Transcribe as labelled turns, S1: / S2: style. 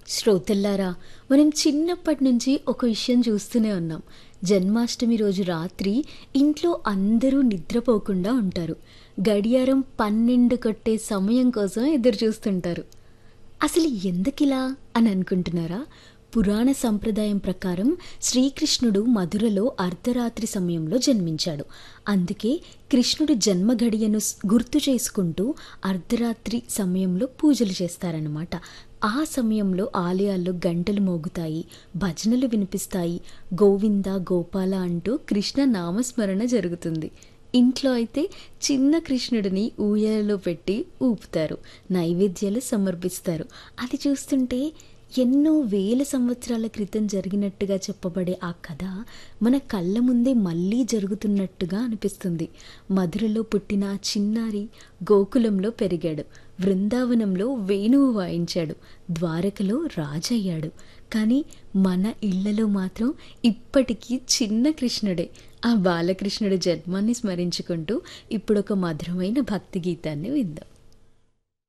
S1: శ్రోతల్లారా మనం చిన్నప్పటి నుంచి ఒక విషయం చూస్తూనే ఉన్నాం జన్మాష్టమి రోజు రాత్రి ఇంట్లో అందరూ నిద్రపోకుండా ఉంటారు గడియారం పన్నెండు కొట్టే సమయం కోసం ఎదురు చూస్తుంటారు అసలు ఎందుకిలా అని అనుకుంటున్నారా పురాణ సంప్రదాయం ప్రకారం శ్రీకృష్ణుడు మధురలో అర్ధరాత్రి సమయంలో జన్మించాడు అందుకే కృష్ణుడు జన్మ గడియను స్- గుర్తు చేసుకుంటూ అర్ధరాత్రి సమయంలో పూజలు చేస్తారన్నమాట ఆ సమయంలో ఆలయాల్లో గంటలు మోగుతాయి భజనలు వినిపిస్తాయి గోవింద గోపాల అంటూ కృష్ణ నామస్మరణ జరుగుతుంది ఇంట్లో అయితే చిన్న కృష్ణుడిని ఊయలలో పెట్టి ఊపుతారు నైవేద్యాలు సమర్పిస్తారు అది చూస్తుంటే ఎన్నో వేల సంవత్సరాల క్రితం జరిగినట్టుగా చెప్పబడే ఆ కథ మన కళ్ళ ముందే మళ్ళీ జరుగుతున్నట్టుగా అనిపిస్తుంది మధురలో పుట్టిన ఆ చిన్నారి గోకులంలో పెరిగాడు బృందావనంలో వేణువు వాయించాడు ద్వారకలో రాజయ్యాడు కానీ మన ఇళ్లలో మాత్రం ఇప్పటికీ చిన్న కృష్ణుడే ఆ బాలకృష్ణుడి జన్మాన్ని స్మరించుకుంటూ ఇప్పుడు ఒక మధురమైన భక్తి గీతాన్ని విందాం